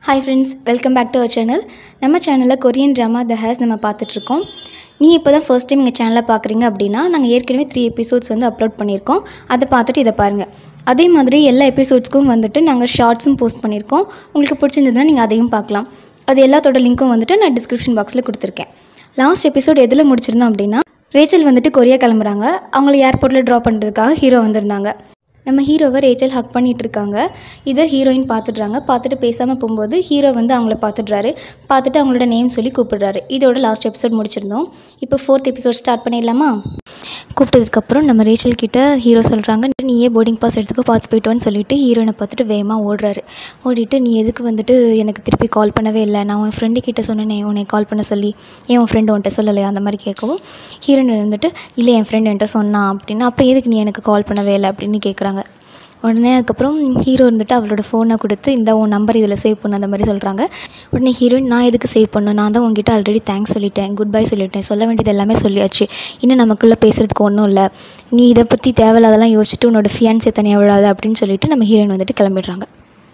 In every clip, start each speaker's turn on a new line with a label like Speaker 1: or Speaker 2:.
Speaker 1: hi friends welcome back to our channel நம்ம சேனலில் Korean drama the has நம்ம பார்த்துட்ருக்கோம் நீ இப்போ தான் ஃபர்ஸ்ட் டைம் எங்கள் சேனலை பார்க்குறீங்க அப்படின்னா நாங்கள் ஏற்கனவே த்ரீ எபிசோட்ஸ் வந்து அப்லோட் பண்ணியிருக்கோம் அதை பார்த்துட்டு இதை பாருங்கள் அதே மாதிரி எல்லா எபிசோட்ஸ்க்கும் வந்துட்டு நாங்கள் ஷார்ட்ஸும் போஸ்ட் பண்ணியிருக்கோம் உங்களுக்கு பிடிச்சிருந்ததுன்னா நீங்கள் அதையும் பார்க்கலாம் அது எல்லாத்தோட லிங்க்கும் வந்துட்டு நான் டிஸ்கிரிப்ஷன் பாக்ஸில் கொடுத்துருக்கேன் லாஸ்ட் எபிசோட் எதில் முடிச்சிருந்தோம் அப்படின்னா ரேச்சல் வந்துட்டு கொரியா கிளம்புறாங்க அவங்கள ஏர்போர்ட்டில் ட்ராப் பண்ணுறதுக்காக ஹீரோ வந்திருந்தாங்க நம்ம ஹீரோவை ரேச்சல் ஹக் பண்ணிட்டு இருக்காங்க இதை ஹீரோயின் பார்த்துடுறாங்க பார்த்துட்டு பேசாமல் போகும்போது ஹீரோ வந்து அவங்கள பார்த்துடுறாரு பார்த்துட்டு அவங்களோட நேம் சொல்லி கூப்பிடுறாரு இதோட லாஸ்ட் எபிசோட் முடிச்சிருந்தோம் இப்போ ஃபோர்த் எபிசோட் ஸ்டார்ட் பண்ணிடலாமா கூப்பிட்டதுக்கப்புறம் நம்ம ரேச்சல் கிட்ட ஹீரோ சொல்கிறாங்க நீயே போர்டிங் பாஸ் எடுத்துக்கோ பார்த்து போயிட்டோன்னு சொல்லிட்டு ஹீரோயினை பார்த்துட்டு வேகமாக ஓடுறாரு ஓடிட்டு நீ எதுக்கு வந்துட்டு எனக்கு திருப்பி கால் பண்ணவே இல்லை நான் உன் ஃப்ரெண்டு கிட்ட சொன்னேனே உன்னை கால் பண்ண சொல்லி ஏன் உன் ஃப்ரெண்டு உன்ட்ட சொல்லலையா அந்த மாதிரி கேட்கவும் ஹீரோயின் வந்துட்டு இல்லை என் ஃப்ரெண்டு என்கிட்ட சொன்னான் அப்படின்னா அப்புறம் எதுக்கு நீ எனக்கு கால் பண்ணவே இல்லை அப்படின்னு கேட்குறாங்க உடனே அதுக்கப்புறம் ஹீரோ இருந்துட்டு அவளோட ஃபோனை கொடுத்து இந்த உன் நம்பர் இதில் சேவ் பண்ணு அந்த மாதிரி சொல்கிறாங்க உடனே ஹீரோயின் நான் எதுக்கு சேவ் பண்ணணும் நான் தான் உங்ககிட்ட ஆல்ரெடி தேங்க்ஸ் சொல்லிட்டேன் குட் பை சொல்லிட்டேன் சொல்ல வேண்டியது எல்லாமே சொல்லியாச்சு இன்னும் நமக்குள்ளே பேசுகிறதுக்கு ஒன்றும் இல்லை நீ இதை பற்றி தேவையில்லாதெல்லாம் யோசிச்சுட்டு உன்னோட ஃபியான்ஸை தனியாக விடாத அப்படின்னு சொல்லிட்டு நம்ம ஹீரோயின் வந்துட்டு கிளம்பிடுறாங்க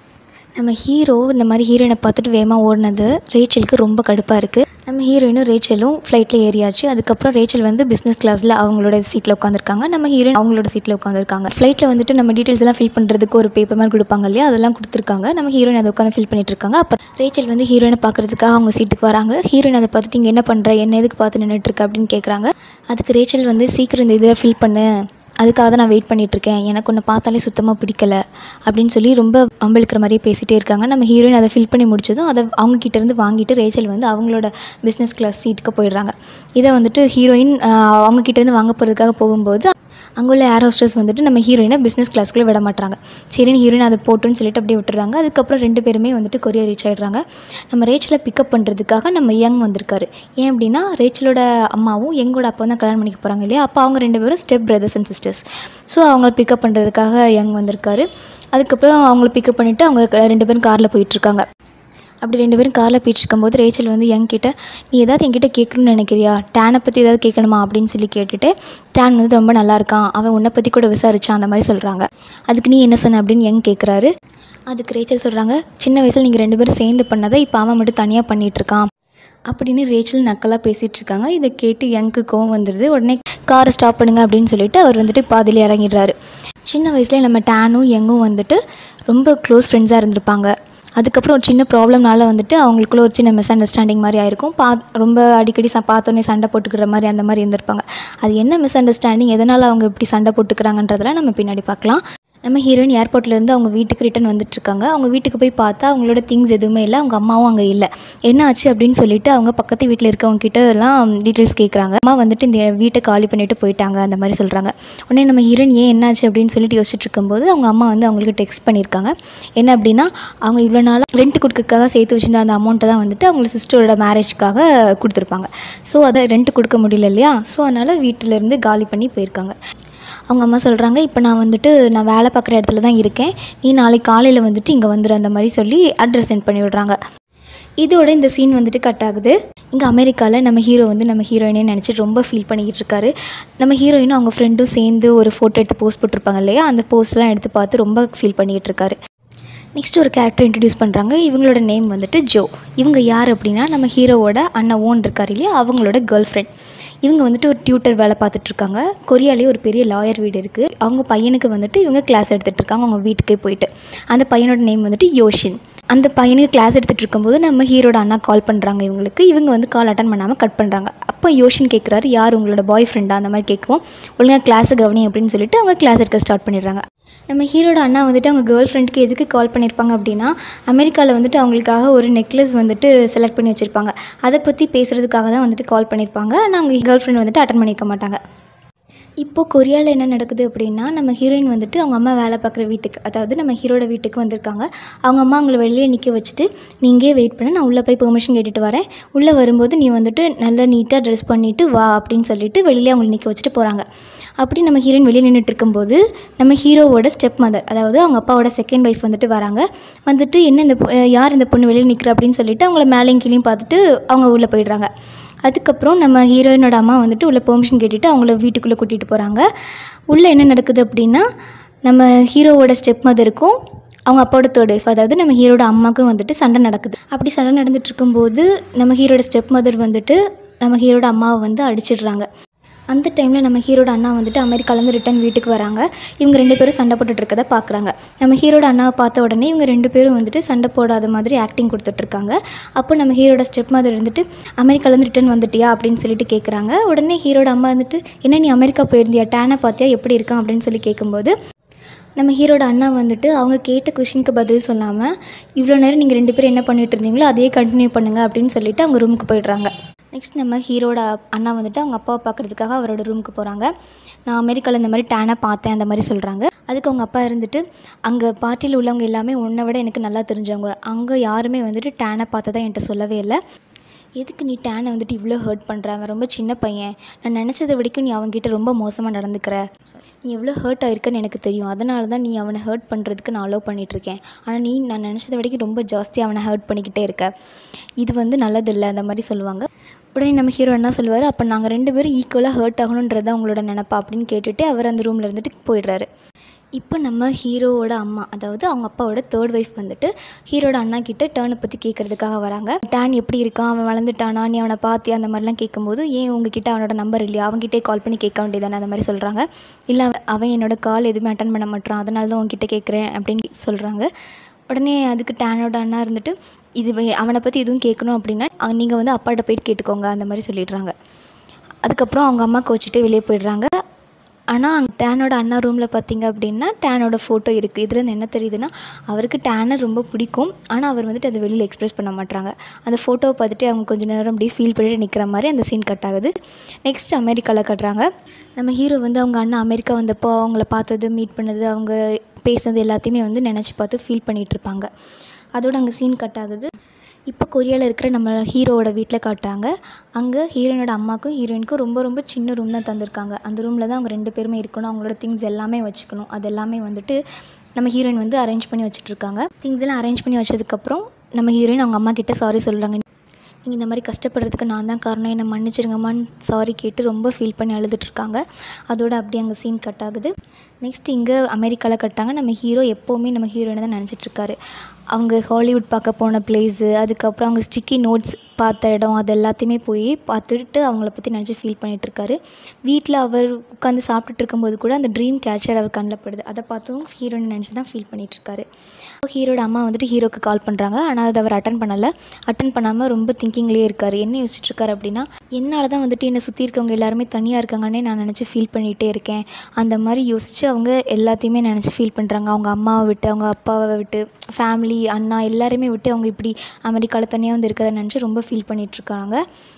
Speaker 1: நம்ம ஹீரோ இந்த மாதிரி ஹீரோயினை பார்த்துட்டு வேகமாக ஓடினது ரேச்சலுக்கு ரொம்ப கடுப்பாக இருக்குது நம்ம ஹீரோயினும் ரேச்சலும் ஃப்ளைட்டில் ஏறியாச்சு அதுக்கப்புறம் ரேச்சல் வந்து பிஸ்னஸ் கிளாஸில் அவங்களோட சீட்டில் உட்காந்துருக்காங்க நம்ம ஹீரோயின் அவங்களோட சீட்டில் உட்காந்துருக்காங்க ஃப்ளைட்டில் வந்துட்டு நம்ம டீட்டெயில்ஸ் எல்லாம் ஃபில் பண்ணுறதுக்கு ஒரு பேப்பர் மாதிரி கொடுப்பாங்க இல்லையா அதெல்லாம் கொடுத்துருக்காங்க நம்ம ஹீரோயின் அதை உட்காந்து ஃபில் பண்ணிட்டு இருக்காங்க அப்போ ரேச்சல் வந்து ஹீரோயினை பார்க்குறதுக்காக அவங்க சீட்டுக்கு வராங்க ஹீரோயின் அதை பார்த்துட்டு இங்கே என்ன பண்ணுற என்ன எதுக்கு பார்த்து நின்றுட்டு இருக்க அப்படின்னு கேட்குறாங்க அதுக்கு ரேச்சல் வந்து சீக்கிரம் இந்த இதை ஃபில் பண்ணு அதுக்காக தான் நான் வெயிட் பண்ணிகிட்ருக்கேன் எனக்கு ஒன்று பார்த்தாலே சுத்தமாக பிடிக்கல அப்படின்னு சொல்லி ரொம்ப அம்பளுக்கிற மாதிரியே பேசிகிட்டே இருக்காங்க நம்ம ஹீரோயின் அதை ஃபில் பண்ணி முடிச்சதும் அதை அவங்க கிட்டேருந்து வாங்கிட்டு ரேச்சல் வந்து அவங்களோட பிஸ்னஸ் கிளாஸ் சீட்டுக்கு போயிடுறாங்க இதை வந்துட்டு ஹீரோயின் ஆஹ், அவங்க கிட்டேருந்து வாங்க போகிறதுக்காக போகும்போது அங்கே உள்ள ஏர் ஹோஸ்டர்ஸ் வந்துட்டு நம்ம ஹீரோயினை பிஸ்னஸ் கிளாஸ்க்குள்ளே விட மாட்டாங்க சரின்னு ஹீரோயின் அதை போட்டுன்னு சொல்லிட்டு அப்படியே விட்டுறாங்க அதுக்கப்புறம் ரெண்டு பேருமே வந்துட்டு கொரியா ரீச் ஆகிடுறாங்க நம்ம ரேச்சலை பிக்கப் பண்ணுறதுக்காக நம்ம யங் வந்திருக்காரு ஏன் அப்படின்னா ரேச்சலோட அம்மாவும் எங்கோட அப்பா தான் கல்யாணம் பண்ணிக்க போகிறாங்க இல்லையா அப்போ அவங்க ரெண்டு பேரும் step brothers and sisters so அவங்கள பிக்கப் பண்ணுறதுக்காக யங் வந்திருக்காரு அதுக்கப்புறம் அவங்கள பிக்கப் பண்ணிவிட்டு அவங்க க- ரெண்டு பேரும் காரில் போயிட்டுருக்காங்க அப்படி ரெண்டு பேரும் காரில் போயிட்டு இருக்கும்போது ரேச்சல் வந்து என் கிட்ட நீ ஏதாவது என்கிட்ட கேட்கணும்னு நினைக்கிறியா டேனை பற்றி ஏதாவது கேட்கணுமா அப்படின்னு சொல்லி கேட்டுட்டு டேன் வந்து ரொம்ப நல்லா இருக்கான் அவன் உன்னை பற்றி கூட விசாரிச்சான் அந்த மாதிரி சொல்கிறாங்க அதுக்கு நீ என்ன சொன்ன அப்படின்னு யங் கேட்குறாரு அதுக்கு ரேச்சல் சொல்கிறாங்க சின்ன வயசில் நீங்கள் ரெண்டு பேரும் சேர்ந்து பண்ணதை இப்போ அவன் மட்டும் தனியாக பண்ணிகிட்டு இருக்கான் அப்படின்னு ரேச்சல் நக்கலாக பேசிகிட்டு இருக்காங்க இதை கேட்டு யங்க்கு கோவம் வந்துடுது உடனே காரை ஸ்டாப் பண்ணுங்க அப்படின்னு சொல்லிட்டு அவர் வந்துட்டு பாதியிலே இறங்கிடுறாரு சின்ன வயசுல நம்ம டேனும் யங்கும் வந்துட்டு ரொம்ப க்ளோஸ் ஃப்ரெண்ட்ஸாக இருந்திருப்பாங்க அதுக்கப்புறம் ஒரு சின்ன ப்ராப்ளம்னால வந்துட்டு அவங்களுக்குள்ள ஒரு சின்ன மிஸ் அண்டர்ஸ்டாண்டிங் மாதிரி ஆயிருக்கும் பா ரொம்ப அடிக்கடி ச பார்த்தோன்னே சண்டை போட்டுக்கிற மாதிரி அந்த மாதிரி இருந்திருப்பாங்க அது என்ன மிஸ் அண்டர்ஸ்டாண்டிங் எதனால் அவங்க இப்படி சண்டை போட்டுக்கிறாங்கன்றதெல்லாம் நம்ம பின்னாடி பார்க்கலாம் நம்ம ஹீரோயின் ஏர்போர்ட்லேருந்து அவங்க வீட்டுக்கு ரிட்டன் வந்துட்டுருக்காங்க அவங்க வீட்டுக்கு போய் பார்த்தா அவங்களோட திங்ஸ் எதுவுமே இல்லை அவங்க அம்மாவும் அங்கே இல்லை என்ன ஆச்சு அப்படின்னு சொல்லிட்டு அவங்க பக்கத்து வீட்டில் இருக்கவங்க கிட்ட எல்லாம் டீட்டெயில்ஸ் கேட்குறாங்க அம்மா வந்துட்டு இந்த வீட்டை காலி பண்ணிட்டு போயிட்டாங்க அந்த மாதிரி சொல்கிறாங்க உடனே நம்ம ஹீரோயின் ஏன் என்னாச்சு அப்படின்னு சொல்லிட்டு யோசிச்சுட்டு இருக்கும்போது அவங்க அம்மா வந்து அவங்களுக்கு டெக்ஸ்ட் பண்ணியிருக்காங்க என்ன அப்படின்னா அவங்க இவ்வளோ நாளாக ரெண்ட் கொடுக்கறதுக்காக சேர்த்து வச்சிருந்த அந்த அமௌண்ட்டை தான் வந்துட்டு அவங்க சிஸ்டரோட மேரேஜ்க்காக கொடுத்துருப்பாங்க ஸோ அதை ரெண்ட் கொடுக்க முடியல இல்லையா ஸோ அதனால் வீட்டிலேருந்து காலி பண்ணி போயிருக்காங்க அவங்க அம்மா சொல்கிறாங்க இப்போ நான் வந்துட்டு நான் வேலை பார்க்குற இடத்துல தான் இருக்கேன் நீ நாளைக்கு காலையில் வந்துட்டு இங்கே வந்துடு அந்த மாதிரி சொல்லி அட்ரஸ் சென்ட் பண்ணி விடுறாங்க இதோட இந்த சீன் வந்துட்டு கட் ஆகுது இங்கே அமெரிக்காவில் நம்ம ஹீரோ வந்து நம்ம ஹீரோயினே நினச்சி ரொம்ப ஃபீல் பண்ணிக்கிட்டு இருக்காரு நம்ம ஹீரோயினும் அவங்க ஃப்ரெண்டும் சேர்ந்து ஒரு ஃபோட்டோ எடுத்து போஸ்ட் போட்டிருப்பாங்க இல்லையா அந்த போஸ்ட்லாம் எடுத்து பார்த்து ரொம்ப ஃபீல் பண்ணிக்கிட்டு இருக்காரு நெக்ஸ்ட் ஒரு கேரக்டர் இன்ட்ரடியூஸ் பண்ணுறாங்க இவங்களோட நேம் வந்துட்டு ஜோ இவங்க யார் அப்படின்னா நம்ம ஹீரோவோட அண்ணன் ஓன் இருக்கார் இல்லையா அவங்களோட கேர்ள் ஃப்ரெண்ட் இவங்க வந்துட்டு ஒரு டியூட்டர் வேலை பார்த்துட்டு இருக்காங்க கொரியாலேயே ஒரு பெரிய லாயர் வீடு இருக்குது அவங்க பையனுக்கு வந்துட்டு இவங்க கிளாஸ் எடுத்துகிட்டு இருக்காங்க அவங்க வீட்டுக்கே போயிட்டு அந்த பையனோட நேம் வந்துட்டு யோஷின் அந்த பையனுக்கு கிளாஸ் எடுத்துகிட்டு இருக்கும்போது நம்ம ஹீரோட அண்ணா கால் பண்ணுறாங்க இவங்களுக்கு இவங்க வந்து கால் அட்டன் பண்ணாமல் கட் பண்ணுறாங்க அப்போ யோஷின் கேட்குறாரு யார் உங்களோட பாய் ஃப்ரெண்டா அந்த மாதிரி கேட்கவும் ஒழுங்காக கிளாஸை கவனி அப்படின்னு சொல்லிட்டு அவங்க கிளாஸ் எடுக்க ஸ்டார்ட் பண்ணிடுறாங்க நம்ம ஹீரோட அண்ணா வந்துட்டு அவங்க கேர்ள் ஃப்ரெண்டுக்கு எதுக்கு கால் பண்ணியிருப்பாங்க அப்படின்னா அமெரிக்காவில் வந்துட்டு அவங்களுக்காக ஒரு நெக்லஸ் வந்துட்டு செலக்ட் பண்ணி வச்சுருப்பாங்க அதை பற்றி பேசுகிறதுக்காக தான் வந்துட்டு கால் பண்ணியிருப்பாங்க ஆனால் அவங்க கேர்ள் ஃப்ரெண்ட் வந்துட்டு அட்டன் பண்ணியிருக்க மாட்டாங்க இப்போது கொரியாவில் என்ன நடக்குது அப்படின்னா நம்ம ஹீரோயின் வந்துட்டு அவங்க அம்மா வேலை பார்க்குற வீட்டுக்கு அதாவது நம்ம ஹீரோட வீட்டுக்கு வந்திருக்காங்க அவங்க அம்மா அவங்கள வெளியே நிற்க வச்சுட்டு நீ இங்கேயே வெயிட் பண்ண நான் உள்ளே போய் பெர்மிஷன் கேட்டுட்டு வரேன் உள்ளே வரும்போது நீ வந்துட்டு நல்லா நீட்டாக ட்ரெஸ் பண்ணிவிட்டு வா அப்படின்னு சொல்லிட்டு வெளியே அவங்களை நிற்க வச்சுட்டு போகிறாங்க அப்படி நம்ம ஹீரோயின் வெளியே நின்றுட்டு இருக்கும்போது நம்ம ஹீரோவோட ஸ்டெப் மதர் அதாவது அவங்க அப்பாவோட செகண்ட் ஒய்ஃப் வந்துட்டு வராங்க வந்துட்டு என்ன இந்த பொ- யார் இந்த பொண்ணு வெளியே நிற்கிற அப்படின்னு சொல்லிட்டு அவங்கள மேலேயும் கீழேயும் பார்த்துட்டு அவங்க உள்ளே போயிடுறாங்க அதுக்கப்புறம் நம்ம ஹீரோயினோட அம்மா வந்துட்டு உள்ள பெர்மிஷன் கேட்டுட்டு அவங்கள வீட்டுக்குள்ளே கூட்டிகிட்டு போகிறாங்க உள்ளே என்ன நடக்குது அப்படின்னா நம்ம ஹீரோவோட ஸ்டெப் மதருக்கும் அவங்க அப்பாவோட தேர்ட் ஒய்ஃப் அதாவது நம்ம ஹீரோட அம்மாவுக்கும் வந்துட்டு சண்டை நடக்குது அப்படி சண்டை நடந்துட்டு இருக்கும்போது நம்ம ஹீரோட ஸ்டெப் மதர் வந்துட்டு நம்ம ஹீரோட அம்மாவை வந்து அடிச்சிடுறாங்க அந்த டைமில் நம்ம ஹீரோட அண்ணா வந்துட்டு அமெரிக்காலேருந்து ரிட்டன் வீட்டுக்கு வராங்க இவங்க ரெண்டு பேரும் சண்டை போட்டுட்டு இருக்கதை பார்க்குறாங்க நம்ம ஹீரோட அண்ணாவை பார்த்த உடனே இவங்க ரெண்டு பேரும் வந்துட்டு சண்டை போடாத மாதிரி ஆக்டிங் கொடுத்துட்ருக்காங்க அப்போ நம்ம ஹீரோட ஸ்டெப் மதர் இருந்துட்டு அமெரிக்காலேருந்து ரிட்டன் வந்துட்டியா அப்படின்னு சொல்லிட்டு கேட்குறாங்க உடனே ஹீரோட அம்மா வந்துட்டு என்ன நீ அமெரிக்கா போயிருந்தியா டேனை பார்த்தியா எப்படி இருக்கான் அப்படின்னு சொல்லி கேட்கும்போது நம்ம ஹீரோட அண்ணா வந்துட்டு அவங்க கேட்ட கொஷினுக்கு பதில் சொல்லாமல் இவ்வளோ நேரம் நீங்கள் ரெண்டு பேரும் என்ன பண்ணிட்டு இருந்தீங்களோ அதையே கண்டினியூ பண்ணுங்கள் அப்படின்னு சொல்லிட்டு அவங்க ரூமுக்கு போயிடுறாங்க நெக்ஸ்ட் நம்ம ஹீரோட அண்ணா வந்துட்டு அவங்க அப்பாவை பார்க்குறதுக்காக அவரோட ரூமுக்கு போகிறாங்க நான் அமெரிக்காவில் இந்த மாதிரி டேனை பார்த்தேன் அந்த மாதிரி சொல்கிறாங்க அதுக்கு அவங்க அப்பா இருந்துட்டு அங்கே பார்ட்டியில் உள்ளவங்க எல்லாமே உன்னை விட எனக்கு நல்லா தெரிஞ்சவங்க அங்கே யாருமே வந்துட்டு டேனை பார்த்ததா என்கிட்ட சொல்லவே இல்லை எதுக்கு நீ டேனை வந்துட்டு இவ்வளோ ஹர்ட் பண்ணுற அவன் ரொம்ப சின்ன பையன் நான் நினச்சதை வரைக்கும் நீ அவன்கிட்ட ரொம்ப மோசமாக நடந்துக்கிற நீ எவ்வளோ ஹர்ட் ஆயிருக்கன்னு எனக்கு தெரியும் அதனால தான் நீ அவனை ஹர்ட் பண்ணுறதுக்கு நான் அலோவ் பண்ணிகிட்ருக்கேன் ஆனால் நீ நான் நினச்சதை வரைக்கும் ரொம்ப ஜாஸ்தி அவனை ஹர்ட் பண்ணிக்கிட்டே இருக்க இது வந்து நல்லதில்லை அந்த மாதிரி சொல்லுவாங்க உடனே நம்ம ஹீரோ என்ன சொல்லுவார் அப்போ நாங்கள் ரெண்டு பேரும் ஈக்குவலாக ஹர்ட் ஆகணுன்றது அவங்களோட நினப்பா அப்படின்னு கேட்டுட்டு அவர் அந்த ரூமில் இருந்துட்டு போயிடுறாரு இப்போ நம்ம ஹீரோவோட அம்மா அதாவது அவங்க அப்பாவோட தேர்ட் ஒய்ஃப் வந்துட்டு ஹீரோட அண்ணா கிட்ட டேர்னை பற்றி கேட்குறதுக்காக வராங்க டேன் எப்படி இருக்கான் அவன் வளர்ந்துட்டானா நீ அவனை பார்த்தியா அந்த மாதிரிலாம் கேட்கும்போது ஏன் உங்ககிட்ட அவனோட நம்பர் இல்லையா அவங்ககிட்டே கால் பண்ணி கேட்க வேண்டியதானே அந்த மாதிரி சொல்கிறாங்க இல்லை அவன் என்னோட கால் எதுவுமே அட்டன் பண்ண மாட்டான் அதனால தான் உங்ககிட்ட கேட்குறேன் அப்படின்னு சொல்கிறாங்க உடனே அதுக்கு டேனோட அண்ணா இருந்துட்டு இது வே- அவனை பற்றி எதுவும் கேட்கணும் அப்படின்னா நீங்கள் வந்து அப்பாட்ட போயிட்டு கேட்டுக்கோங்க அந்த மாதிரி சொல்லிடுறாங்க அதுக்கப்புறம் அவங்க அம்மா கோச்சிட்டு வெளியே போயிடுறாங்க ஆனால் டேனோட அண்ணா ரூமில் பார்த்தீங்க அப்படின்னா டேனோட ஃபோட்டோ இருக்குது இதுலேருந்து என்ன தெரியுதுன்னா அவருக்கு டேனை ரொம்ப பிடிக்கும் ஆனால் அவர் வந்துட்டு அதை வெளியில் எக்ஸ்பிரஸ் பண்ண மாட்டாங்க அந்த ஃபோட்டோவை பார்த்துட்டு அவங்க கொஞ்ச நேரம் அப்படியே ஃபீல் பண்ணிட்டு நிற்கிற மாதிரி அந்த சீன் கட் ஆகுது நெக்ஸ்ட் அமெரிக்காவில் கட்டுறாங்க நம்ம ஹீரோ வந்து அவங்க அண்ணா அமெரிக்கா வந்தப்போ அவங்கள பார்த்தது மீட் பண்ணது அவங்க பேசுனது எல்லாத்தையுமே வந்து நினச்சி பார்த்து ஃபீல் பண்ணிகிட்டு இருப்பாங்க அதோட அங்கே சீன் கட் ஆகுது இப்போ கொரியாவில் இருக்கிற நம்ம ஹீரோவோட வீட்டில் காட்டுறாங்க அங்கே ஹீரோயினோட அம்மாக்கும் ஹீரோயினுக்கும் ரொம்ப ரொம்ப சின்ன ரூம் தான் தந்திருக்காங்க அந்த ரூமில் தான் அவங்க ரெண்டு பேருமே இருக்கணும் அவங்களோட திங்ஸ் எல்லாமே வச்சுக்கணும் அது எல்லாமே வந்துட்டு நம்ம ஹீரோயின் வந்து அரேஞ்ச் பண்ணி வச்சுட்ருக்காங்க திங்ஸ் எல்லாம் அரேஞ்ச் பண்ணி வச்சதுக்கப்புறம் நம்ம ஹீரோயின் அவங்க அம்மா கிட்ட சாரி சொல்கிறாங்க நீங்கள் இந்த மாதிரி கஷ்டப்படுறதுக்கு நான் தான் காரணம் என்னை மன்னிச்சிருங்கம்மான்னு சாரி கேட்டு ரொம்ப ஃபீல் பண்ணி அழுதுட்ருக்காங்க அதோட அப்படியே அங்கே சீன் கட் ஆகுது நெக்ஸ்ட் இங்கே அமெரிக்காவில் கட்டாங்க நம்ம ஹீரோ எப்போவுமே நம்ம ஹீரோயினை தான் நினச்சிட்ருக்காரு அவங்க ஹாலிவுட் பார்க்க போன பிளேஸு அதுக்கப்புறம் அவங்க ஸ்டிக்கி நோட்ஸ் பார்த்த இடம் அது எல்லாத்தையுமே போய் பார்த்துட்டு அவங்கள பற்றி நினச்சி ஃபீல் பண்ணிகிட்ருக்காரு வீட்டில் அவர் உட்காந்து சாப்பிட்டுட்டு இருக்கும்போது கூட அந்த ட்ரீம் கேச்சர் அவர் கண்ணில் படுது அதை பார்த்தும் ஹீரோயின் நினச்சி தான் ஃபீல் பண்ணிகிட்ருக்காரு ஹீரோட அம்மா வந்துட்டு ஹீரோக்கு கால் பண்ணுறாங்க ஆனால் அதை அவர் அட்டன் பண்ணலை அட்டன் பண்ணாமல் ரொம்ப திங்கிங்லேயே இருக்கார் என்ன யோசிச்சுட்டு இருக்காரு அப்படின்னா என்னால் தான் வந்துட்டு என்னை சுற்றி இருக்கவங்க எல்லாருமே தனியாக இருக்காங்கன்னே நான் நினச்சி ஃபீல் பண்ணிகிட்டே இருக்கேன் அந்த மாதிரி யோசித்து அவங்க எல்லாத்தையுமே நினச்சி ஃபீல் பண்ணுறாங்க அவங்க அம்மாவை விட்டு அவங்க அப்பாவை விட்டு ஃபேமிலி அண்ணா எல்லாரையுமே விட்டு அவங்க இப்படி அமெரிக்காவில் தனியாக வந்து இருக்கிறத நினச்சி ரொம்ப ஃபீல் பண்ணிகிட்ருக்காங்க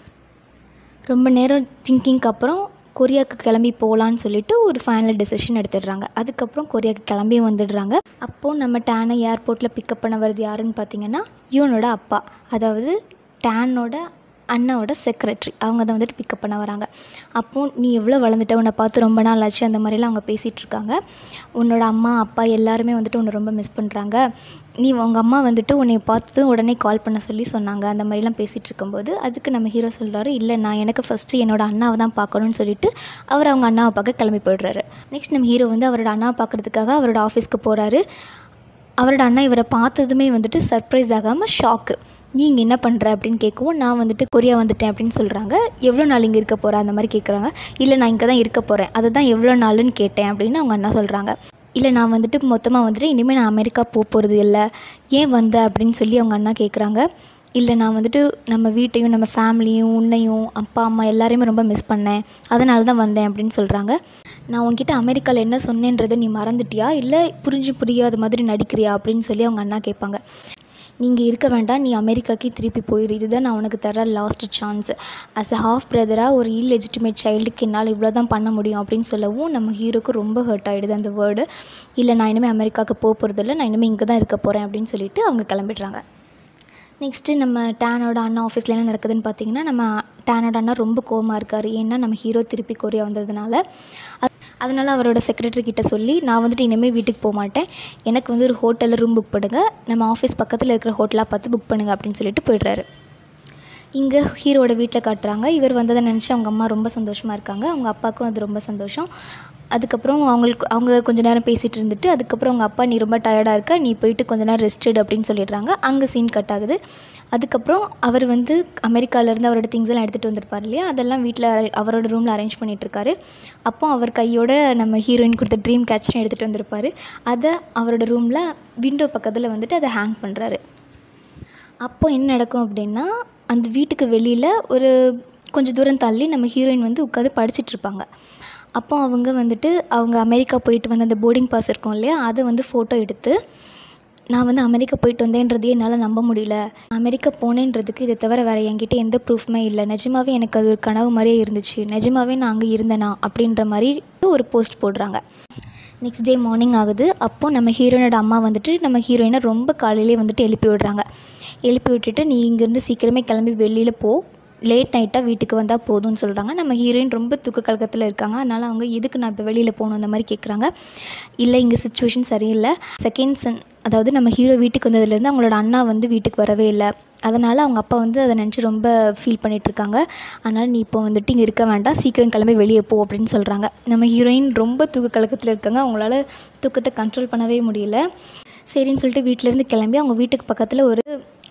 Speaker 1: ரொம்ப நேரம் திங்கிங்க்கு அப்புறம் கொரியாவுக்கு கிளம்பி போகலான்னு சொல்லிட்டு ஒரு ஃபைனல் டெசிஷன் எடுத்துடுறாங்க அதுக்கப்புறம் கொரியாவுக்கு கிளம்பி வந்துடுறாங்க அப்போது நம்ம டேனை ஏர்போர்ட்டில் பிக்கப் பண்ண வருது யாருன்னு பார்த்தீங்கன்னா யூனோட அப்பா அதாவது டேனோட அண்ணாவோட செக்ரட்டரி அவங்க தான் வந்துட்டு பிக்கப் பண்ண வராங்க அப்போது நீ எவ்வளோ வளர்ந்துட்ட உன்னை பார்த்து ரொம்ப நாள் ஆச்சு அந்த மாதிரிலாம் அவங்க பேசிகிட்டு இருக்காங்க உன்னோட அம்மா அப்பா எல்லாருமே வந்துட்டு உன்னை ரொம்ப மிஸ் பண்ணுறாங்க நீ உங்கள் அம்மா வந்துட்டு உன்னை பார்த்து உடனே கால் பண்ண சொல்லி சொன்னாங்க அந்த மாதிரிலாம் பேசிகிட்டு இருக்கும்போது அதுக்கு நம்ம ஹீரோ சொல்கிறாரு இல்லை நான் எனக்கு ஃபஸ்ட்டு என்னோட அண்ணாவை தான் பார்க்கணும்னு சொல்லிட்டு அவர் அவங்க அண்ணாவை பார்க்க கிளம்பி போயிடுறாரு நெக்ஸ்ட் நம்ம ஹீரோ வந்து அவரோட அண்ணாவை பார்க்குறதுக்காக அவரோட ஆஃபீஸ்க்கு போகிறாரு அவரோட அண்ணா இவரை பார்த்ததுமே வந்துட்டு சர்ப்ரைஸ் ஆகாமல் ஷாக்கு நீ இங்கே என்ன பண்ணுற அப்படின்னு கேட்கவும் நான் வந்துட்டு கொரியா வந்துட்டேன் அப்படின்னு சொல்கிறாங்க எவ்வளோ நாள் இங்கே இருக்க போகிற அந்த மாதிரி கேட்குறாங்க இல்லை நான் இங்கே தான் இருக்க போகிறேன் அதை தான் எவ்வளோ நாளுன்னு கேட்டேன் அப்படின்னு அவங்க அண்ணா சொல்கிறாங்க இல்லை நான் வந்துட்டு மொத்தமாக வந்துட்டு இனிமேல் நான் அமெரிக்கா போக போகிறது இல்லை ஏன் வந்த அப்படின்னு சொல்லி அவங்க அண்ணா கேட்குறாங்க இல்லை நான் வந்துட்டு நம்ம வீட்டையும் நம்ம ஃபேமிலியும் உன்னையும் அப்பா அம்மா எல்லாரையுமே ரொம்ப மிஸ் பண்ணேன் அதனால தான் வந்தேன் அப்படின்னு சொல்கிறாங்க நான் உன்கிட்ட அமெரிக்காவில் என்ன சொன்னேன்றதை நீ மறந்துட்டியா இல்லை புரிஞ்சு புரியாத மாதிரி நடிக்கிறியா அப்படின்னு சொல்லி அவங்க அண்ணா கேட்பாங்க நீங்கள் இருக்க வேண்டாம் நீ அமெரிக்காக்கே திருப்பி போயிடு இதுதான் நான் உனக்கு தர last chance as a half பிரதராக ஒரு இல்லெஜிட்டிமேட் சைல்டுக்கு என்னால் இவ்வளோ தான் பண்ண முடியும் அப்படின்னு சொல்லவும் நம்ம ஹீரோக்கு ரொம்ப ஹர்ட் ஆகிடுது அந்த வேர்டு இல்லை நான் இனிமேல் அமெரிக்காவுக்கு போக போகிறதில்ல நான் இனிமேல் இங்கே தான் இருக்க போகிறேன் அப்படின்னு சொல்லிட்டு அவங்க கிளம்பிடுறாங்க நெக்ஸ்ட்டு நம்ம டேனோட அண்ணா ஆஃபீஸில் என்ன நடக்குதுன்னு பார்த்தீங்கன்னா நம்ம டேனோட அண்ணா ரொம்ப கோவமாக இருக்கார் ஏன்னா நம்ம ஹீரோ திருப்பி கொரியா வந்ததுனால அ- அதனால அவரோட செக்ரட்டரி கிட்ட சொல்லி நான் வந்துட்டு இனிமேல் வீட்டுக்கு போக மாட்டேன் எனக்கு வந்து ஒரு ஹோட்டலில் ரூம் புக் பண்ணுங்கள் நம்ம ஆஃபீஸ் பக்கத்தில் இருக்கிற ஹோட்டலாக பார்த்து புக் பண்ணுங்கள் அப்படின்னு சொல்லிட்டு போயிடுறாரு இங்கே ஹீரோட வீட்டில் காட்டுறாங்க இவர் வந்ததை நினச்சி அவங்க அம்மா ரொம்ப சந்தோஷமாக இருக்காங்க அவங்க அப்பாவுக்கும் அது ரொம்ப சந்தோஷம் அதுக்கப்புறம் அவங்களுக்கு அவங்க கொஞ்ச நேரம் பேசிகிட்டு இருந்துட்டு அதுக்கப்புறம் அவங்க அப்பா நீ ரொம்ப டயர்டாக இருக்க நீ போயிட்டு கொஞ்ச நேரம் ரெஸ்ட் எடு அப்படின்னு சொல்லிடுறாங்க அங்கே சீன் கட் ஆகுது அதுக்கப்புறம் அவர் வந்து அமெரிக்காவிலேருந்து அவரோட திங்ஸ் எல்லாம் எடுத்துகிட்டு வந்திருப்பார் இல்லையா அதெல்லாம் வீட்டில் அவரோட ரூமில் அரேஞ்ச் பண்ணிகிட்ருக்காரு அப்போ அவர் கையோட நம்ம ஹீரோயின் கொடுத்த ட்ரீம் கேட்ச்னு எடுத்துகிட்டு வந்திருப்பார் அதை அவரோட ரூமில் விண்டோ பக்கத்தில் வந்துட்டு அதை ஹேங் பண்ணுறாரு அப்போ என்ன நடக்கும் அப்படின்னா அந்த வீட்டுக்கு வெளியில் ஒரு கொஞ்சம் தூரம் தள்ளி நம்ம ஹீரோயின் வந்து உட்காந்து படிச்சுட்டு இருப்பாங்க அப்போ அவங்க வந்துட்டு அவங்க அமெரிக்கா போயிட்டு வந்த அந்த போர்டிங் பாஸ் இருக்கும் இல்லையா அதை வந்து ஃபோட்டோ எடுத்து நான் வந்து அமெரிக்கா போயிட்டு வந்தேன்றதையே என்னால் நம்ப முடியல அமெரிக்கா போனேன்றதுக்கு இதை தவிர வேறு என்கிட்ட எந்த ப்ரூஃப்மே இல்லை நிஜமாவே எனக்கு அது ஒரு கனவு மாதிரியே இருந்துச்சு நிஜமாவே நான் அங்கே இருந்தேனா அப்படின்ற மாதிரி ஒரு போஸ்ட் போடுறாங்க நெக்ஸ்ட் டே மார்னிங் ஆகுது அப்போது நம்ம ஹீரோயினோட அம்மா வந்துட்டு நம்ம ஹீரோயினை ரொம்ப காலையிலே வந்துட்டு எழுப்பி விடுறாங்க எழுப்பி விட்டுட்டு நீ இங்கேருந்து சீக்கிரமே கிளம்பி வெளியில் போ லேட் நைட்டாக வீட்டுக்கு வந்தால் போதும்னு சொல்கிறாங்க நம்ம ஹீரோயின் ரொம்ப தூக்க கலக்கத்தில் இருக்காங்க அதனால் அவங்க எதுக்கு நான் இப்போ வெளியில் போகணும் அந்த மாதிரி கேட்குறாங்க இல்லை இங்கே சுச்சுவேஷன் சரியில்லை செகண்ட் சன் அதாவது நம்ம ஹீரோ வீட்டுக்கு வந்ததுலேருந்து அவங்களோட அண்ணா வந்து வீட்டுக்கு வரவே இல்லை அதனால் அவங்க அப்பா வந்து அதை நினச்சி ரொம்ப ஃபீல் பண்ணிகிட்ருக்காங்க அதனால் நீ இப்போ வந்துட்டு இங்கே இருக்க வேண்டாம் சீக்கிரம் கிளம்பி வெளியே போ அப்படின்னு சொல்கிறாங்க நம்ம ஹீரோயின் ரொம்ப தூக்க கலக்கத்தில் இருக்காங்க அவங்களால தூக்கத்தை கண்ட்ரோல் பண்ணவே முடியல சரின்னு சொல்லிட்டு வீட்டிலேருந்து கிளம்பி அவங்க வீட்டுக்கு பக்கத்தில் ஒரு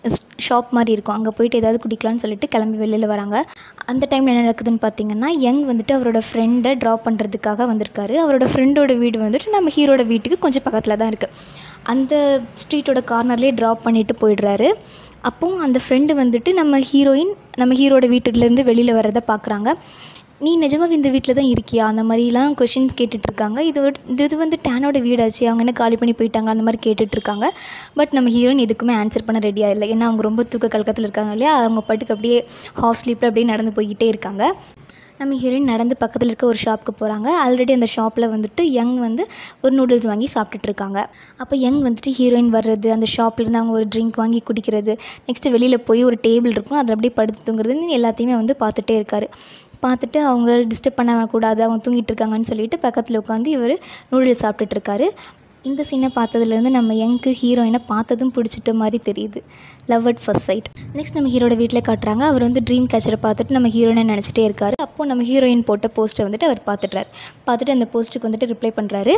Speaker 1: ஷாப் மாதிரி இருக்கும் அங்கே போயிட்டு ஏதாவது குடிக்கலாம்னு சொல்லிட்டு கிளம்பி வெளியில் வராங்க அந்த டைமில் என்ன நடக்குதுன்னு பார்த்தீங்கன்னா யங் வந்துட்டு அவரோட ஃப்ரெண்டை ட்ராப் பண்ணுறதுக்காக வந்திருக்காரு அவரோட ஃப்ரெண்டோட வீடு வந்துட்டு நம்ம ஹீரோட வீட்டுக்கு கொஞ்சம் பக்கத்தில் தான் இருக்குது அந்த ஸ்ட்ரீட்டோட கார்னர்லேயே ட்ராப் பண்ணிவிட்டு போயிடுறாரு அப்போ அந்த ஃப்ரெண்டு வந்துட்டு நம்ம ஹீரோயின் நம்ம ஹீரோட வீட்டுலேருந்து வெளியில் வர்றதை பார்க்குறாங்க நீ நிஜமாக இந்த வீட்டில் தான் இருக்கியா அந்த மாதிரிலாம் கொஷின்ஸ் கேட்டுட்ருக்காங்க இது ஒரு- இது இது வந்து டேனோட வீடாச்சு அவங்க என்ன காலி பண்ணி போயிட்டாங்க அந்த மாதிரி கேட்டுட்ருக்காங்க பட் நம்ம ஹீரோயின் எதுக்குமே ஆன்சர் பண்ண ரெடியாக இல்லை ஏன்னா அவங்க ரொம்ப தூக்க கலக்கத்தில் இருக்காங்க இல்லையா அவங்க பாட்டுக்கு அப்படியே ஹாஃப் ஸ்லீப்பில் அப்படியே நடந்து போய்கிட்டே இருக்காங்க நம்ம ஹீரோயின் நடந்து பக்கத்தில் இருக்க ஒரு ஷாப்புக்கு போகிறாங்க ஆல்ரெடி அந்த ஷாப்பில் வந்துட்டு யங் வந்து ஒரு நூடுல்ஸ் வாங்கி சாப்பிட்டுட்டு இருக்காங்க அப்போ யங் வந்துட்டு ஹீரோயின் வர்றது அந்த ஷாப்லேருந்து அவங்க ஒரு ட்ரிங்க் வாங்கி குடிக்கிறது நெக்ஸ்ட்டு வெளியில் போய் ஒரு டேபிள் இருக்கும் அதில் அப்படியே படுத்து தூங்குறதுன்னு எல்லாத்தையுமே வந்து பார்த்துட்டே இருக்காரு பார்த்துட்டு அவங்க டிஸ்டர்ப் பண்ண கூடாது அவங்க தூங்கிட்டு இருக்காங்கன்னு சொல்லிட்டு பக்கத்தில் உட்காந்து இவர் நூடுல்ஸ் சாப்பிட்டுட்டு இருக்காரு இந்த சீனை பார்த்ததுலேருந்து நம்ம யங்க்கு ஹீரோயினை பார்த்ததும் பிடிச்சிட்ட மாதிரி தெரியுது love at first sight next நம்ம ஹீரோட வீட்டில் காட்டுறாங்க அவர் வந்து ட்ரீம் கேச்சரை பார்த்துட்டு நம்ம ஹீரோயினை நினச்சிட்டே இருக்காரு அப்போ நம்ம ஹீரோயின் போட்ட போஸ்ட்டை வந்துட்டு அவர் பார்த்துட்றாரு பார்த்துட்டு அந்த போஸ்ட்டுக்கு வந்துட்டு ரிப்ளை பண்ணுறாரு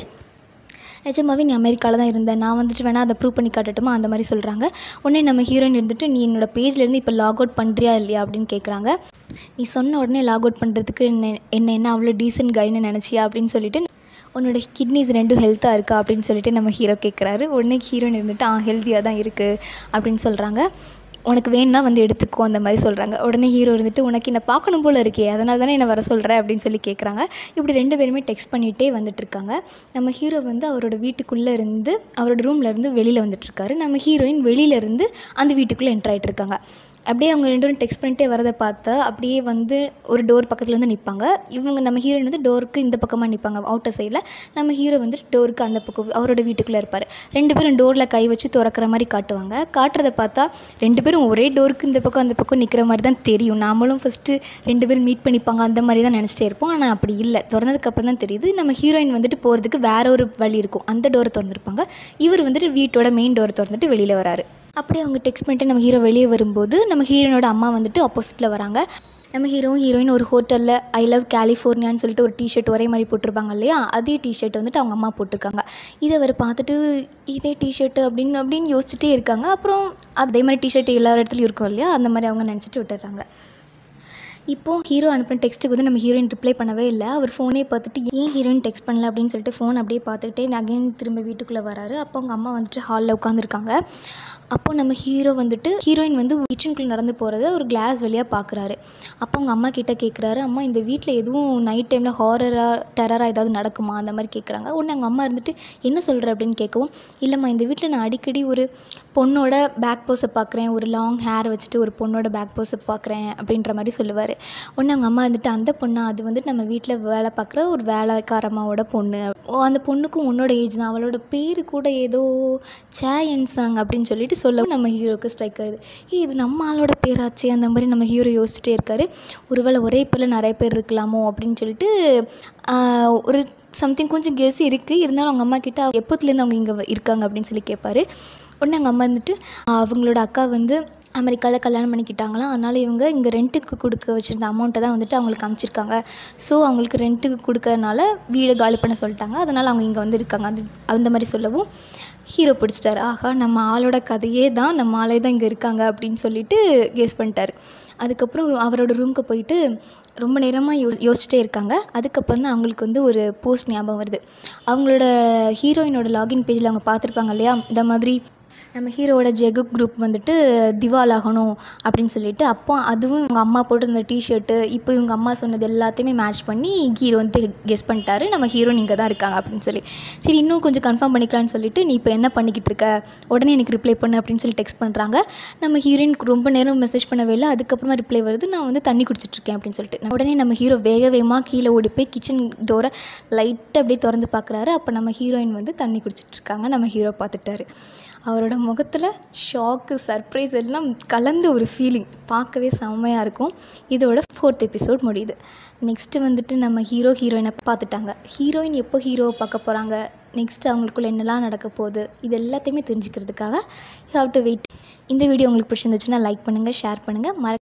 Speaker 1: நிஜமாவே நீ அமெரிக்காவில் தான் இருந்தேன் நான் வந்துட்டு வேணால் அதை ப்ரூவ் பண்ணி காட்டட்டுமா அந்த மாதிரி சொல்கிறாங்க உடனே நம்ம ஹீரோயின் இருந்துட்டு நீ என்னோட பேஜ்லேருந்து இப்போ லாக் அவுட் பண்ணுறியா இல்லையா அப்படின்னு கேட்குறாங்க நீ சொன்ன உடனே லாக் அவுட் பண்ணுறதுக்கு என்ன என்ன என்ன அவ்வளோ டீசென்ட் கைன்னு நினச்சியா அப்படின்னு சொல்லிட்டு உன்னோட கிட்னிஸ் ரெண்டும் ஹெல்த்தாக இருக்கா அப்படின்னு சொல்லிட்டு நம்ம ஹீரோ கேட்குறாரு உடனே ஹீரோயின் இருந்துட்டு ஆ ஹெல்த்தியாக தான் இருக்குது அப்படின்னு சொல்கிறாங்க உனக்கு வேணும்னா வந்து எடுத்துக்கோ அந்த மாதிரி சொல்கிறாங்க உடனே ஹீரோ இருந்துட்டு உனக்கு என்ன பார்க்கணும் போல் இருக்கே அதனால தானே என்ன வர சொல்கிற அப்படின்னு சொல்லி கேட்குறாங்க இப்படி ரெண்டு பேருமே டெக்ஸ்ட் பண்ணிகிட்டே வந்துட்டு இருக்காங்க நம்ம ஹீரோ வந்து அவரோட வீட்டுக்குள்ளே இருந்து அவரோட ரூம்ல இருந்து வெளியில் வந்துட்டுருக்காரு நம்ம ஹீரோயின் வெளியில இருந்து அந்த வீட்டுக்குள்ளே என்ட்ரு ஆயிட்டு இருக்காங்க அப்படியே அவங்க ரெண்டு பேரும் டெக்ஸ்ட் பண்ணிட்டே வரதை பார்த்தா அப்படியே வந்து ஒரு டோர் பக்கத்தில் வந்து நிற்பாங்க இவங்க நம்ம ஹீரோயின் வந்து டோருக்கு இந்த பக்கமாக நிற்பாங்க அவுட்டர் சைடில் நம்ம ஹீரோ வந்து டோருக்கு அந்த பக்கம் அவரோட வீட்டுக்குள்ளே இருப்பார் ரெண்டு பேரும் டோரில் கை வச்சு திறக்கிற மாதிரி காட்டுவாங்க காட்டுறதை பார்த்தா ரெண்டு பேரும் ஒரே டோருக்கு இந்த பக்கம் அந்த பக்கம் நிற்கிற மாதிரி தான் தெரியும் நாமளும் ஃபஸ்ட்டு ரெண்டு பேரும் மீட் பண்ணிப்பாங்க அந்த மாதிரி தான் நினச்சிட்டே இருப்போம் ஆனால் அப்படி இல்லை திறந்ததுக்கப்புறம் தான் தெரியுது நம்ம ஹீரோயின் வந்துட்டு போகிறதுக்கு வேற ஒரு வழி இருக்கும் அந்த டோரை திறந்துருப்பாங்க இவர் வந்துட்டு வீட்டோட மெயின் டோரை திறந்துட்டு வெளியில் வராரு அப்படியே அவங்க டெக்ஸ்ட் பண்ணிட்டு நம்ம ஹீரோ வெளியே வரும்போது நம்ம ஹீரோனோட அம்மா வந்துட்டு ஆப்போசிட்டில் வராங்க நம்ம ஹீரோவும் ஹீரோயின் ஒரு ஹோட்டலில் ஐ லவ் கலிஃபோர்னியான்னு சொல்லிட்டு ஒரு டிஷர்ட் ஒரே மாதிரி போட்டிருப்பாங்க இல்லையா அதே டிஷர்ட் வந்துட்டு அவங்க அம்மா போட்டிருக்காங்க இதை அவர் பார்த்துட்டு இதே டிஷர்ட்டு அப்படின்னு அப்படின்னு யோசிச்சுட்டே இருக்காங்க அப்புறம் அதே மாதிரி டிஷர்ட் எல்லா இடத்துலையும் இருக்கும் இல்லையா அந்த மாதிரி அவங்க நினச்சிட்டு விட்டுறாங்க இப்போது ஹீரோ அனுப்பின டெக்ஸ்ட்டுக்கு வந்து நம்ம ஹீரோயின் ரிப்ளை பண்ணவே இல்லை அவர் ஃபோனே பார்த்துட்டு ஏன் ஹீரோயின் டெக்ஸ்ட் பண்ணல அப்படின்னு சொல்லிட்டு ஃபோன் அப்படியே பார்த்துக்கிட்டே அகைன் திரும்ப வீட்டுக்குள்ளே வராரு அப்போ அவங்க அம்மா வந்துட்டு ஹாலில் உட்காந்துருக்காங்க அப்போ நம்ம ஹீரோ வந்துட்டு ஹீரோயின் வந்து கிச்சனுக்குள்ளே நடந்து போகிறத ஒரு கிளாஸ் வழியாக பார்க்குறாரு அப்போ அவங்க அம்மா கிட்ட கேட்குறாரு அம்மா இந்த வீட்டில் எதுவும் நைட் டைமில் ஹாரராக டெரராக ஏதாவது நடக்குமா அந்த மாதிரி கேட்குறாங்க உடனே அவங்க அம்மா இருந்துட்டு என்ன சொல்கிற அப்படின்னு கேட்கவும் இல்லைம்மா இந்த வீட்டில் நான் அடிக்கடி ஒரு பொண்ணோட பேக் போஸை பார்க்குறேன் ஒரு லாங் ஹேர் வச்சுட்டு ஒரு பொண்ணோட பேக் போஸை பார்க்குறேன் அப்படின்ற மாதிரி சொல்லுவார் உடனே அவங்க அம்மா வந்துட்டு அந்த பொண்ணா அது வந்துட்டு நம்ம வீட்டில் வேலை பார்க்குற ஒரு வேலைக்காரம்மாவோட பொண்ணு ஓ அந்த பொண்ணுக்கும் உன்னோட ஏஜ் தான் அவளோட பேர் கூட ஏதோ சேயன் சாங் அப்படின்னு சொல்லிட்டு சொல்ல நம்ம ஹீரோக்கு ஸ்ட்ரைக் ஆகுது ஏய் இது நம்ம ஆளோட பேராச்சே அந்த மாதிரி நம்ம ஹீரோ யோசிச்சுட்டே இருக்காரு ஒருவேளை ஒரே பேரில் நிறைய பேர் இருக்கலாமோ அப்படின்னு சொல்லிட்டு ஆஹ், ஒரு சம்திங் கொஞ்சம் கெஸ் இருக்குது இருந்தாலும் அவங்க அம்மா கிட்ட எப்போத்துலேருந்து அவங்க இங்கே இருக்காங்க அப்படின்னு சொல்லி கேட்பாரு உடனே அவங்க அம்மா வந்துட்டு ஆஹ், அவங்களோட அக்கா வந்து அமெரிக்காவில் கல்யாணம் பண்ணிக்கிட்டாங்களாம் அதனால் இவங்க இங்கே ரெண்ட்டுக்கு கொடுக்க வச்சுருந்த அமௌண்ட்டை தான் வந்துட்டு அவங்களுக்கு அனுப்பிச்சிருக்காங்க ஸோ அவங்களுக்கு ரெண்ட்டுக்கு கொடுக்கறனால வீடை காலி பண்ண சொல்லிட்டாங்க அதனால் அவங்க இங்கே வந்து இருக்காங்க அது அந்த மாதிரி சொல்லவும் ஹீரோ பிடிச்சிட்டாரு ஆஹா நம்ம ஆளோட கதையே தான் நம்ம ஆளே தான் இங்கே இருக்காங்க அப்படின்னு சொல்லிட்டு கெஸ் பண்ணிட்டாரு அதுக்கப்புறம் அவரோட ரூமுக்கு போயிட்டு ரொம்ப நேரமாக யோ யோசிச்சிட்டே இருக்காங்க அதுக்கப்புறம் தான் அவங்களுக்கு வந்து ஒரு போஸ்ட் ஞாபகம் வருது அவங்களோட ஹீரோயினோட லாகின் பேஜில் அவங்க பார்த்துருப்பாங்க இல்லையா இந்த மாதிரி நம்ம ஹீரோவோட ஜெகு குரூப் வந்துட்டு திவால் ஆகணும் அப்படின்னு சொல்லிட்டு அப்போ அதுவும் இவங்க அம்மா போட்டிருந்த டிஷர்ட்டு இப்போ இவங்க அம்மா சொன்னது எல்லாத்தையுமே மேட்ச் பண்ணி ஹீரோ வந்து கெஸ் பண்ணிட்டாரு நம்ம ஹீரோ இங்கே தான் இருக்காங்க அப்படின்னு சொல்லி சரி இன்னும் கொஞ்சம் கன்ஃபார்ம் பண்ணிக்கலான்னு சொல்லிட்டு நீ இப்போ என்ன பண்ணிக்கிட்டு இருக்க உடனே எனக்கு ரிப்ளை பண்ணு அப்படின்னு சொல்லி டெக்ஸ்ட் பண்ணுறாங்க நம்ம ஹீரோயின் ரொம்ப நேரம் மெசேஜ் பண்ணவே இல்லை அதுக்கப்புறமா ரிப்ளை வருது நான் வந்து தண்ணி குடிச்சிட்ருக்கேன் அப்படின்னு சொல்லிட்டு உடனே நம்ம ஹீரோ வேக வேகமாக கீழே ஓடி போய் கிச்சன் டோரை லைட்டாக அப்படியே திறந்து பார்க்குறாரு அப்போ நம்ம ஹீரோயின் வந்து தண்ணி குடிச்சிட்ருக்காங்க நம்ம ஹீரோ பார்த்துட்டாரு அவரோட முகத்தில் ஷாக்கு சர்ப்ரைஸ் எல்லாம் கலந்து ஒரு ஃபீலிங் பார்க்கவே செம்மையாக இருக்கும் இதோட ஃபோர்த் எபிசோட் முடியுது நெக்ஸ்ட்டு வந்துட்டு நம்ம ஹீரோ ஹீரோயினை பார்த்துட்டாங்க ஹீரோயின் எப்போ ஹீரோவை பார்க்க போகிறாங்க நெக்ஸ்ட் அவங்களுக்குள்ள என்னெல்லாம் நடக்க போகுது இது எல்லாத்தையுமே தெரிஞ்சுக்கிறதுக்காக யூ ஹாவ் டு வெயிட் இந்த வீடியோ உங்களுக்கு பிடிச்சிருந்துச்சுன்னா லைக் பண்ணுங்கள் ஷேர் பண்ணுங்கள் மற